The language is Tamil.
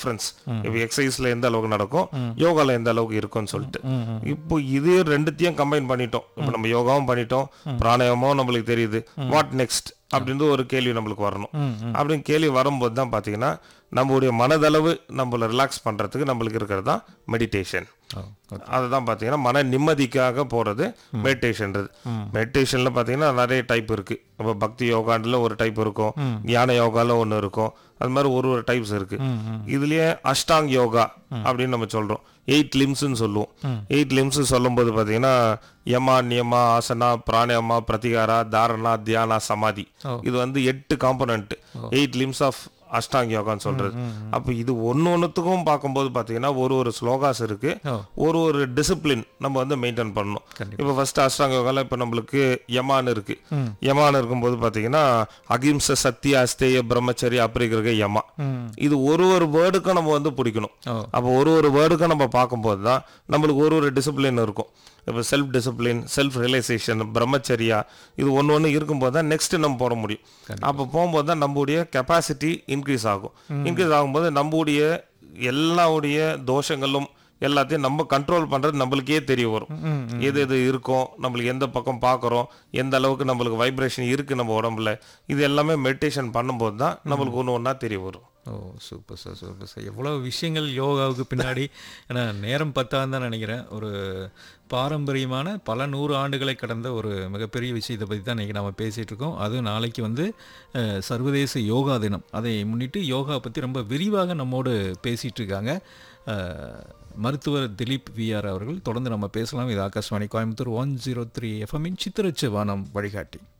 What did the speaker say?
டிஃப்ரென்ஸ் இப்போ எக்ஸசைஸ்ல எந்த அளவுக்கு நடக்கும் யோகால எந்த அளவுக்கு இருக்கும்னு சொல்லிட்டு இப்போ இது ரெண்டுத்தையும் கம்பைன் பண்ணிட்டோம் இப்போ நம்ம யோகாவும் பண்ணிட்டோம் பிராணாயாமமும் நம்மளுக்கு தெரியுது வாட் நெக்ஸ்ட் அப்படின்னு ஒரு கேள்வி நம்மளுக்கு வரணும் அப்படின்னு கேள்வி வரும்போது தான் பார்த்தீங்கன்னா நம்மளுடைய மனதளவு நம்மளை ரிலாக்ஸ் பண்ணுறதுக்கு நம்மளுக்கு இருக்கிறது தான் மெடிடேஷன் அதுதான் பார்த்தீங்கன்னா மன நிம்மதிக்காக போகிறது மெடிடேஷன்றது மெடிடேஷனில் பார்த்தீங்கன்னா நிறைய டைப் இருக்குது இப்போ பக்தி யோகாண்டில் ஒரு டைப் இருக்கும் ஞான யோகாவில் ஒன்று இருக்கும் அது மாதிரி ஒரு ஒரு டைப்ஸ் இருக்கு இதுலயே அஷ்டாங் யோகா அப்படின்னு நம்ம சொல்றோம் எயிட் லிம்ஸ்ன்னு சொல்லுவோம் எயிட் லிம்ஸ் சொல்லும்போது பார்த்தீங்கன்னா யமா நியமா ஆசனா பிராணயமா பிரதிகாரா தாரணா தியானா சமாதி இது வந்து எட்டு component eight limbs of Ashtang யோகான்னு சொல்றது அப்போ இது ஒன்று ஒன்றுத்துக்கும் பார்க்கும்போது பார்த்தீங்கன்னா ஒரு ஒரு ஸ்லோகாஸ் இருக்கு ஒரு ஒரு டிசிப்ளின் நம்ம வந்து மெயின்டைன் பண்ணணும் இப்போ ஃபர்ஸ்ட் அஷ்டாங்க யோகால இப்போ நம்மளுக்கு யமான் இருக்கு யமான் இருக்கும்போது பார்த்தீங்கன்னா அகிம்ச சத்திய அஸ்தேய பிரம்மச்சரிய அப்படிங்கிற யமா இது ஒரு ஒரு வேர்டுக்கும் நம்ம வந்து பிடிக்கணும் அப்போ ஒரு ஒரு வேர்டுக்கும் நம்ம பார்க்கும்போது தான் நம்மளுக்கு ஒரு ஒரு டிசிப்ளின் இருக்கும் இப்போ செல்ஃப் டிசிப்ளின் செல்ஃப் ரியலைசேஷன் பிரம்மச்சரியா இது ஒன்று ஒன்று இருக்கும்போது தான் நெக்ஸ்ட் நம்ம போட முடியும் அப்போ போகும்போது தான் நம்முடைய கெப்பாசிட்டி இன்க்ரீஸ் ஆகும் இன்க்ரீஸ் ஆகும்போது நம்முடைய எல்லாவுடைய தோஷங்களும் எல்லாத்தையும் நம்ம கண்ட்ரோல் பண்றது நம்மளுக்கே தெரிய வரும் எது எது இருக்கும் நம்மளுக்கு எந்த பக்கம் பார்க்குறோம் எந்த அளவுக்கு நம்மளுக்கு வைப்ரேஷன் இருக்கு நம்ம உடம்புல இது எல்லாமே மெடிடேஷன் பண்ணும்போது தான் நம்மளுக்கு ஒன்று ஒன்றா தெரிய வரும் ஓ சூப்பர் சார் சூப்பர் சார் எவ்வளோ விஷயங்கள் யோகாவுக்கு பின்னாடி ஏன்னா நேரம் பத்தான்னு தான் நினைக்கிறேன் ஒரு பாரம்பரியமான பல நூறு ஆண்டுகளை கடந்த ஒரு மிகப்பெரிய விஷயத்தை பற்றி தான் இன்றைக்கி நம்ம பேசிகிட்டு இருக்கோம் அதுவும் நாளைக்கு வந்து அஹ், சர்வதேச யோகா தினம் அதை முன்னிட்டு யோகா பற்றி ரொம்ப விரிவாக நம்மோடு பேசிகிட்டு இருக்காங்க அஹ், மருத்துவர் திலீப் விஆர் அவர்கள் தொடர்ந்து நம்ம பேசலாம் இது Akashvani Coimbatore one zero three எஃப்எம்மின் சித்திரச்சு வானம் வழிகாட்டி